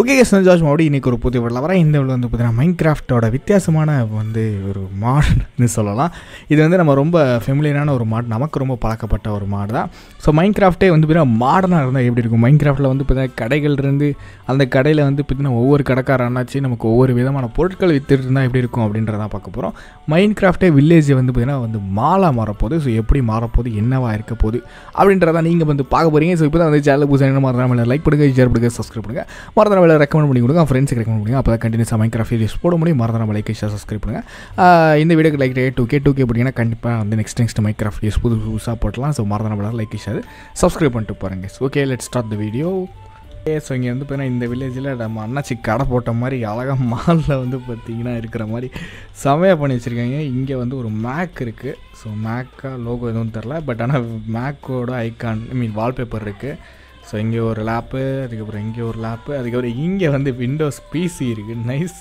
okay சஞ்சாஜ் மறுபடியும் இன்றைக்கி ஒரு புதிய வரல வரேன் இந்த வீடியோ வந்து பார்த்தீங்கன்னா மைண்ட் கிராஃப்டோட வித்தியாசமான வந்து ஒரு மாடுன்னு சொல்லலாம் இது வந்து நம்ம ரொம்ப ஃபெமிலியரான ஒரு மாடு நமக்கு ரொம்ப பழக்கப்பட்ட ஒரு மாடு தான் ஸோ மைண்ட் கிராஃப்டே வந்து பார்த்தீங்கன்னா மாடர்னாக இருந்தால் எப்படி இருக்கும் மைண்ட் கிராஃப்ட்டில் வந்து பார்த்தீங்கன்னா கடைகள் இருந்து அந்த கடையில் வந்து பார்த்தீங்கன்னா ஒவ்வொரு கடைக்காரனாச்சு நமக்கு ஒவ்வொரு விதமான பொருட்கள் வித்துட்டு இருந்தால் எப்படி இருக்கும் அப்படின்றதான் பார்க்க போகிறோம் மைண்ட் கிராஃப்டே வில்லேஜ் வந்து பார்த்தீங்கன்னா வந்து மாலாக மாறப்போகுது ஸோ எப்படி மாறப்போகுது என்னவா இருக்க போகுது அப்படின்றத நீங்கள் வந்து பார்க்க போகிறீங்க ஸோ இப்போ தான் வந்து சேனல் புதுசாக மறந்துடாமல் லைக் பண்ணுங்க ஷேர் பண்ணுங்க சப்ஸ்கிரைப் பண்ணுங்க மறந்துடாமல் ரெக்கமெண்ட் பண்ணி கொடுங்க ஃப்ரெண்ட்ஸுக்கு ரெக்கமெண்ட் பண்ணுங்க அப்போ தான் கண்டினியூஸாக மைண்ட் கிராஃப்ட் வீடியோஸ் போட முடியும் மறந்துடாமல் லைக் ஷேர் சப்ஸ்கிரைப் பண்ணுங்க ஆஹ் இந்த வீடியோக்கு like two K two K அப்படின்னா கண்டிப்பாக வந்து next next Minecraft videos புது புதுசாக போட்டலாம் ஸோ மறந்துடாமல் லைக் ஷேர் சப்ஸ்கிரைப் பண்ணிட்டு பாருங்க okay let start the video so இங்கே வந்து பார்த்தீங்கன்னா இந்த வில்லேஜில் நம்ம அண்ணாச்சி கடை போட்ட மாதிரி அழகாக மாலில் வந்து பார்த்தீங்கன்னா இருக்கிற மாதிரி செமையாக பண்ணி வச்சுருக்காங்க இங்கே வந்து ஒரு மேக் இருக்குது ஸோ மேக்கா லோகோ எதுவும் தெரில பட் ஆனால் மேக்கோட ஐகான் ஐ மீன் வால்பேப்பர் இருக்குது ஸோ இங்கே ஒரு லேப்பு அதுக்கப்புறம் இங்கே ஒரு லேப்பு அதுக்கப்புறம் இங்கே வந்து விண்டோஸ் பிசி இருக்குது நைஸ்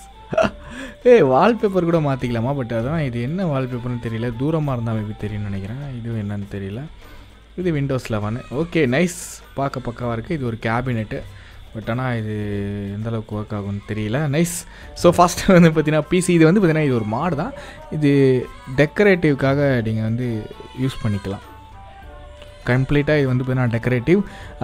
ஏய் வால்பேப்பர் கூட மாற்றிக்கலாமா பட் அதான் இது என்ன வால்பேப்பர்னு தெரியல தூரமாக இருந்தால் மேபி தெரியும்னு நினைக்கிறேன் இது என்னன்னு தெரியல இது விண்டோஸ் லெவனு ஓகே நைஸ் பார்க்க பக்காவாக இருக்குது இது ஒரு கேபினெட்டு பட் ஆனால் இது எந்த அளவுக்கு ஒர்க் ஆகும்னு தெரியல நைஸ் ஸோ ஃபஸ்ட்டு வந்து பார்த்தீங்கன்னா பிசி இது வந்து பார்த்தீங்கன்னா இது ஒரு மாடு தான் இது டெக்கரேட்டிவ்க்காக நீங்கள் வந்து யூஸ் பண்ணிக்கலாம் கம்ப்ளீட்டாக இது வந்து பார்த்தீங்கன்னா டெக்கரேட்டிவ்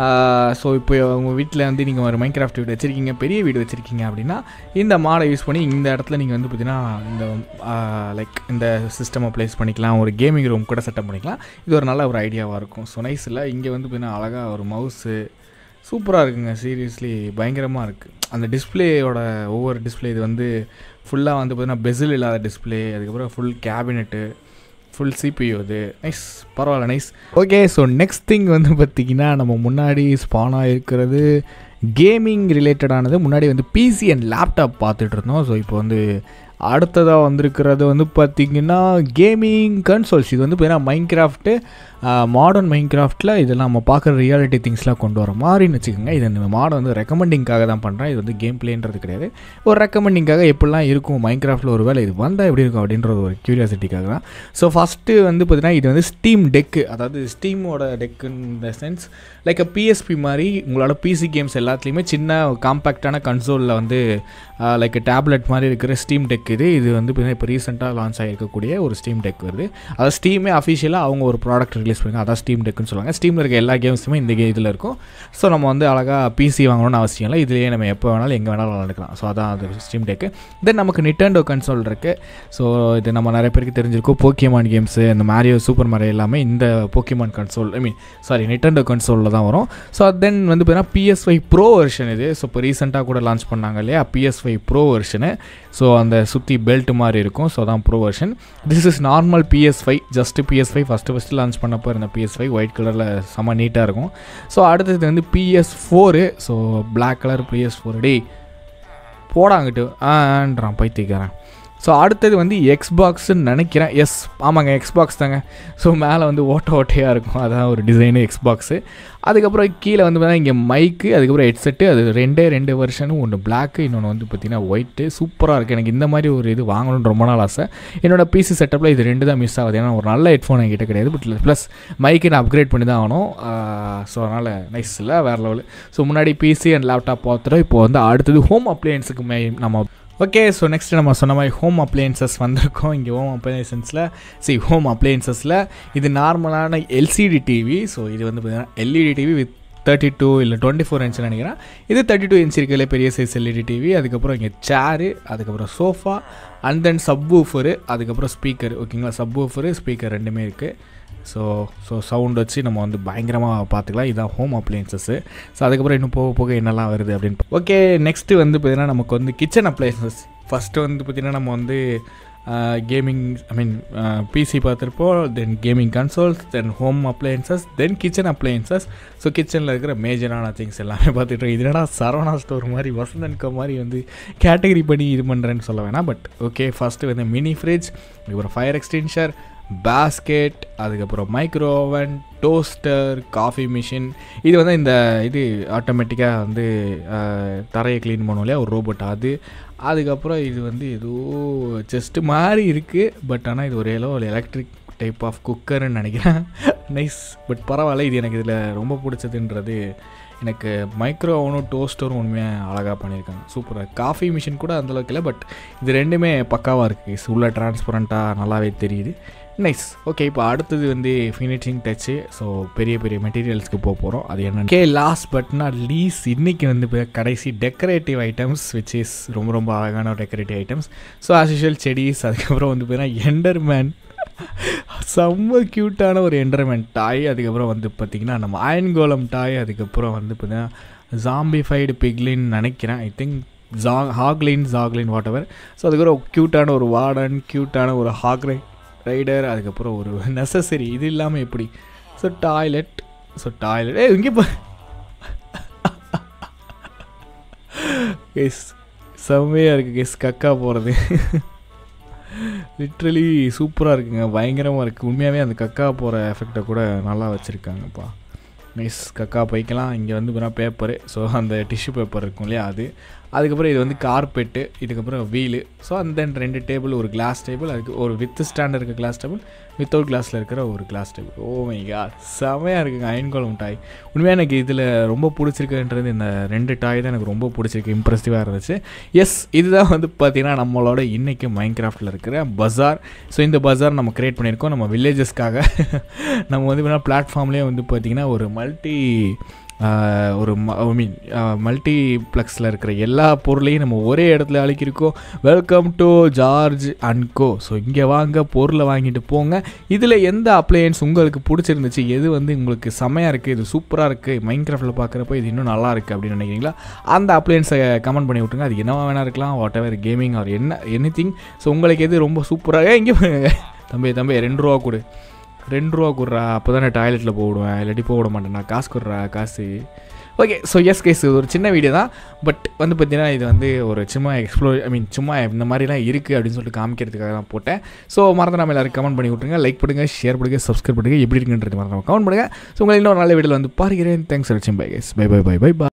ஸோ இப்போ உங்கள் வீட்டில் வந்து நீங்கள் ஒரு மைண்ட் கிராஃப்ட் வீடு வச்சுருக்கீங்க பெரிய வீடு வச்சுருக்கீங்க அப்படின்னா இந்த மாடை யூஸ் பண்ணி இந்த இடத்துல நீங்கள் வந்து பார்த்தீங்கன்னா இந்த லைக் இந்த சிஸ்டமை ப்ளேஸ் பண்ணிக்கலாம் ஒரு கேமிங் ரூம் கூட செட்டப் பண்ணிக்கலாம் இது ஒரு நல்ல ஒரு ஐடியாவாக இருக்கும் ஸோ நைஸில் இங்கே வந்து பார்த்தீங்கன்னா அழகாக ஒரு மவுஸு சூப்பராக இருக்குங்க சீரியஸ்லி பயங்கரமாக இருக்குது அந்த டிஸ்பிளேயோட ஒவ்வொரு டிஸ்பிளே இது வந்து ஃபுல்லாக வந்து பார்த்தீங்கன்னா பெசில் இல்லாத டிஸ்பிளே அதுக்கப்புறம் ஃபுல் கேபினெட்டு ஃபுல் சிபியூ அது நைஸ் பரவாயில்ல nice okay so next thing வந்து பார்த்திங்கன்னா நம்ம முன்னாடி ஸ்பானாக இருக்கிறது கேமிங் ரிலேட்டடானது முன்னாடி வந்து பிசி அண்ட் லேப்டாப் பார்த்துட்டு இருந்தோம் ஸோ இப்போ வந்து அடுத்ததாக வந்திருக்கிறது வந்து பார்த்திங்கன்னா கேமிங் கன்சோல்ஸ் இது வந்து பார்த்தீங்கன்னா மைண்ட் கிராஃப்ட்டு மாடர்ன் மைண்ட் கிராஃப்ட்டில் இதெல்லாம் நம்ம பார்க்குற ரியாலிட்டி திங்ஸ்லாம் கொண்டு வர மாதிரின்னு வச்சுக்கோங்க இது இந்த மாடை வந்து ரெக்கமெண்டிங்காக தான் பண்ணுறேன் இது வந்து கேம் பிளேன்றது கிடையாது ஒரு ரெக்கமெண்டிங்காக எப்படிலாம் இருக்கும் மைண்ட் கிராஃப்ட்டில் ஒரு வேலை இது வந்தால் எப்படி இருக்கும் அப்படின்றது ஒரு க்யூரியாசிட்டிக்காக தான் ஸோ ஃபஸ்ட்டு வந்து பார்த்திங்கன்னா இது வந்து ஸ்டீம் டெக்கு அதாவது ஸ்டீமோட டெக்கு இந்த சென்ஸ் லைக் பிஎஸ்பி மாதிரி உங்களோட பிசி கேம்ஸ் எல்லாத்துலேயுமே சின்ன காம்பேக்டான கன்சோலில் வந்து லைக் டேப்லெட் மாதிரி இருக்கிற ஸ்டீம் டெக் இது இது வந்து பார்த்தீங்கன்னா இப்போ ரீசெண்டாக லான்ச் ஆகிருக்கக்கூடிய ஒரு ஸ்டீம் டெக் வருது அதாவது ஸ்டீமே அஃபிஷியலாக அவங்க ஒரு ப்ராடக்ட் ரிலீஸ் பண்ணுங்க அதான் ஸ்டீம் டெக்குன்னு சொல்லுவாங்க ஸ்டீமில் இருக்க எல்லா கேம்ஸுமே இந்த கே இதில் இருக்கும் ஸோ நம்ம வந்து அழகாக பிசி வாங்கணும்னு அவசியம் இல்லை இதுலேயே நம்ம எப்போ வேணாலும் எங்கே வேணாலும் விளாண்டுக்கலாம் ஸோ அதான் அது ஸ்டீம் டெக்கு தென் நமக்கு நிட்டண்டோ கன்சோல் இருக்குது ஸோ இது நம்ம நிறைய பேருக்கு தெரிஞ்சிருக்கும் போக்கியமான் கேம்ஸு இந்த மேரியோ சூப்பர் மேரியோ எல்லாமே இந்த Pokemon console I mean sorry Nintendo கன்சோலில் தான் வரும் ஸோ தென் வந்து பார்த்தீங்கன்னா பிஎஸ்ஒய் ப்ரோ வெர்ஷன் இது ஸோ இப்போ ரீசெண்டாக கூட லான்ச் பண்ணாங்க இல்லையா பிஎஸ்ஒய் ப்ரோ வெர்ஷனு ஸோ அந்த சுற்றி பெல்ட் மாதிரி இருக்கும் ஸோ தான் pro version this is normal PS five just PS five first first launch பண்ணப்போ இருந்த பிஎஸ் ஃபைவ் ஒயிட் கலரில் செம்ம நீட்டாக இருக்கும் ஸோ அடுத்தது வந்து PS four so black colour PS four டே போடாங்கிட்டு ஆன்றான் பைத்தியக்காரன் ஸோ அடுத்தது வந்து எக்ஸ்பாக்ஸ்ன்னு நினைக்கிறேன் எஸ் ஆமாங்க எக்ஸ்பாக்ஸ் தாங்க ஸோ மேலே வந்து ஓட்ட ஓட்டையாக இருக்கும் அதான் ஒரு டிசைனு எக்ஸ்பாக்ஸு அதுக்கப்புறம் கீழே வந்து பார்த்தீங்கன்னா இங்கே மைக்கு அதுக்கப்புறம் ஹெட்செட்டு அது ரெண்டே ரெண்டு வருஷனும் ஒன்று பிளாக்கு இன்னொன்று வந்து பார்த்திங்கன்னா ஒயிட்டு சூப்பராக இருக்குது எனக்கு இந்த மாதிரி ஒரு இது வாங்கணும்னு ரொம்ப நாள் ஆசை என்னோட பிசி செட்டப்பில் இது ரெண்டு தான் மிஸ் ஆகுது ஏன்னா ஒரு நல்ல ஹெட்ஃபோன் என்கிட்ட கிடையாது பட் ப்ளஸ் மைக்கு நான் அப்கிரேட் பண்ணி தான் ஆகணும் ஸோ அதனால் நைஸ் இல்லை வேறு லெவலு ஸோ முன்னாடி பிசி அண்ட் லேப்டாப் பார்த்துட்டோம் இப்போ வந்து அடுத்தது ஹோம் அப்ளையன்ஸுக்கு மே நம்ம ஓகே ஸோ நெக்ஸ்ட் நம்ம சொன்ன மாதிரி ஹோம் அப்ளையன்சஸ் வந்திருக்கோம் இங்கே ஹோம் அப்ளையன்சஸில் சி ஹோம் அப்ளையன்சஸில் இது நார்மலான எல்சிடி டிவி ஸோ இது வந்து பார்த்தீங்கன்னா LED TV with thirty two இல்லை டுவெண்ட்டி ஃபோர் இன்ச் நினைக்கிறேன் இது தேர்ட்டி டூ இன்ச் இருக்கல பெரிய சைஸ் எல்இடி டிவி அதுக்கப்புறம் இங்கே சேரு அதுக்கப்புறம் sofa and then subwoofer அதுக்கப்புறம் ஸ்பீக்கர் ஓகேங்களா சப் ஊஃபரு ஸ்பீக்கர் ரெண்டுமே இருக்குது ஸோ ஸோ சவுண்ட் வச்சு நம்ம வந்து பயங்கரமாக பார்த்துக்கலாம் இதுதான் ஹோம் அப்ளையன்சஸ்ஸு ஸோ அதுக்கப்புறம் இன்னும் போக போக என்னெல்லாம் வருது அப்படின்னு ஓகே நெக்ஸ்ட்டு வந்து பார்த்திங்கன்னா நமக்கு வந்து கிச்சன் அப்ளையன்சஸ் ஃபஸ்ட்டு வந்து பார்த்திங்கன்னா நம்ம வந்து கேமிங் ஐ மீன் பிசி பார்த்துருப்போம் then gaming consoles then home appliances then kitchen appliances so கிச்சனில் இருக்கிற மேஜரான திங்ஸ் எல்லாமே பார்த்துட்டு இது என்னடா சரவணா ஸ்டோர் மாதிரி வசந்தன்கோ மாதிரி வந்து கேட்டகரி பண்ணி இது பண்ணுறேன்னு சொல்ல வேணாம் பட் ஓகே ஃபஸ்ட்டு வந்து மினி ஃப்ரிட்ஜ் அதுக்கப்புறம் ஃபயர் எக்ஸ்டென்ஷர் பேஸ்கெட் அதுக்கப்புறம் micro oven toaster coffee machine இது வந்து இந்த இது ஆட்டோமேட்டிக்காக வந்து தரையை க்ளீன் பண்ணும் இல்லையா ஒரு ரோபோட் அது அதுக்கப்புறம் இது வந்து ஏதோ செஸ்ட்டு மாதிரி இருக்குது பட் ஆனால் இது ஒரு ஏதோ ஒரு எலக்ட்ரிக் டைப் ஆஃப் குக்கர்னு நினைக்கிறேன் நைஸ் பட் பரவாயில்ல இது எனக்கு இதில் ரொம்ப பிடிச்சதுன்றது எனக்கு மைக்ரோ ஓவனும் டோஸ்டரும் உண்மையாக அழகாக பண்ணியிருக்காங்க சூப்பராக காஃபி மிஷின் கூட அந்தளவுக்கு இல்லை பட் இது ரெண்டுமே பக்காவாக இருக்குது உள்ள டிரான்ஸ்பரண்ட்டாக நல்லாவே தெரியுது நைஸ் ஓகே இப்போ அடுத்தது வந்து ஃபினிஷிங் டச்சு ஸோ பெரிய பெரிய மெட்டீரியல்ஸ்க்கு போக போகிறோம் அது என்ன கே லாஸ்ட் பட் நாட் லீஸ் இன்றைக்கி வந்து இப்போ கடைசி டெக்கரேட்டிவ் ஐட்டம்ஸ் விச் இஸ் ரொம்ப ரொம்ப அழகான decorative items so as usual செடிஸ் அதுக்கப்புறம் வந்து பார்த்தீங்கன்னா எண்டர்மேன் செம்ம க்யூட்டான ஒரு என்டர்மெண்ட் டாய் அதுக்கப்புறம் வந்து பார்த்திங்கன்னா நம்ம அயன்கோலம் டாய் அதுக்கப்புறம் வந்து பார்த்தீங்கன்னா ஜாம்பிஃபைடு பிக்லின் நினைக்கிறேன் ஐ திங்க் ஜா hoglin zoglin whatever so அதுக்கப்புறம் க்யூட்டான ஒரு வார்டன் க்யூட்டான ஒரு ஹாக்ரை ரைடர் அதுக்கப்புறம் ஒரு நெசசரி இது இல்லாமல் எப்படி ஸோ டாய்லெட் ஸோ டாய்லெட் ஏ இங்கே போ கெஸ் செம்மையாக இருக்குது கெஸ் கக்கா போகிறது லிட்ரலி சூப்பராக இருக்குங்க பயங்கரமாக இருக்குது உண்மையாகவே அந்த கக்கா போகிற எஃபெக்டை கூட நல்லா வச்சுருக்காங்கப்பா நைஸ் கக்கா பைக்கலாம் இங்கே வந்து பார்த்தா பேப்பரு ஸோ அந்த டிஷ்யூ பேப்பர் இருக்கும் இல்லையா அது அதுக்கப்புறம் இது வந்து கார்பெட்டு இதுக்கப்புறம் வீலு ஸோ அந்த தென் ரெண்டு டேபிள் ஒரு கிளாஸ் டேபிள் அதுக்கு ஒரு வித் ஸ்டாண்ட் இருக்க கிளாஸ் டேபிள் வித்தவுட் கிளாஸில் இருக்கிற ஒரு glass table oh my God செமையாக இருக்குங்க அயன்கோலம் டாய் உண்மையாக எனக்கு இதில் ரொம்ப பிடிச்சிருக்குன்றது இந்த ரெண்டு டாய் தான் எனக்கு ரொம்ப பிடிச்சிருக்கு இம்ப்ரெசிவாக இருந்துச்சு எஸ் இதுதான் வந்து பார்த்திங்கன்னா நம்மளோட இன்றைக்கி மைண்ட் கிராஃப்டில் இருக்கிற பஜார் ஸோ இந்த பஜார் நம்ம க்ரியேட் பண்ணியிருக்கோம் நம்ம வில்லேஜஸ்க்காக நம்ம வந்து பார்த்தீங்கன்னா பிளாட்ஃபார்ம்லேயே வந்து பார்த்திங்கன்னா ஒரு மல்டி ஒரு ஐ மீன் மல்டிப்ளெக்ஸில் இருக்கிற எல்லா பொருளையும் நம்ம ஒரே இடத்துல அழைக்கிருக்கோம் welcome to George and Co so இங்கே வாங்க பொருளை வாங்கிட்டு போங்க இதில் எந்த அப்ளையன்ஸ் உங்களுக்கு பிடிச்சிருந்துச்சு எது வந்து உங்களுக்கு செமையாக இருக்குது இது சூப்பராக இருக்குது மைண்ட் கிராஃப்டில் பார்க்குறப்ப இது இன்னும் நல்லா இருக்குது அப்படின்னு நினைக்கிறீங்களா அந்த அப்ளையன்ஸை கமெண்ட் பண்ணி விட்டுருங்க அது என்னவா வேணா இருக்கலாம் வாட் எவர் கேமிங் ஆர் என்ன எனி திங் ஸோ உங்களுக்கு எது ரொம்ப சூப்பராக இங்கே தம்பி தம்பி ரெண்டு ரூபா கொடு ரெண்டு ரூபா கொடுறா அப்போ தான் நான் டாய்லெட்டில் போடுவேன் இல்லாட்டி போக விட மாட்டேன் நான் காசு கொடுறா காசு ஓகே ஸோ எஸ் கேஸ் ஒரு சின்ன வீடியோ தான் பட் வந்து பார்த்தீங்கன்னா இது வந்து ஒரு சும்மா எக்ஸ்ப்ளோர் ஐ மீன் சும்மா இந்த மாதிரிலாம் இருக்குது அப்படின்னு சொல்லிட்டு காமிக்கிறதுக்காக தான் போட்டேன் ஸோ மறந்து நம்ம எல்லாரும் கமெண்ட் பண்ணி விட்ருங்க லைக் பண்ணுங்கள் ஷேர் பண்ணுங்கள் சப்ஸ்கிரைப் பண்ணுங்கள் எப்படி இருக்குன்றது மறந்து கமெண்ட் பண்ணுங்கள் ஸோ உங்களை இன்னொரு நல்ல வீடியோவில் வந்து பாருகிறேன் தேங்க்ஸ் ஃபார் வாட்சிங் bye guys bye bye bye bye by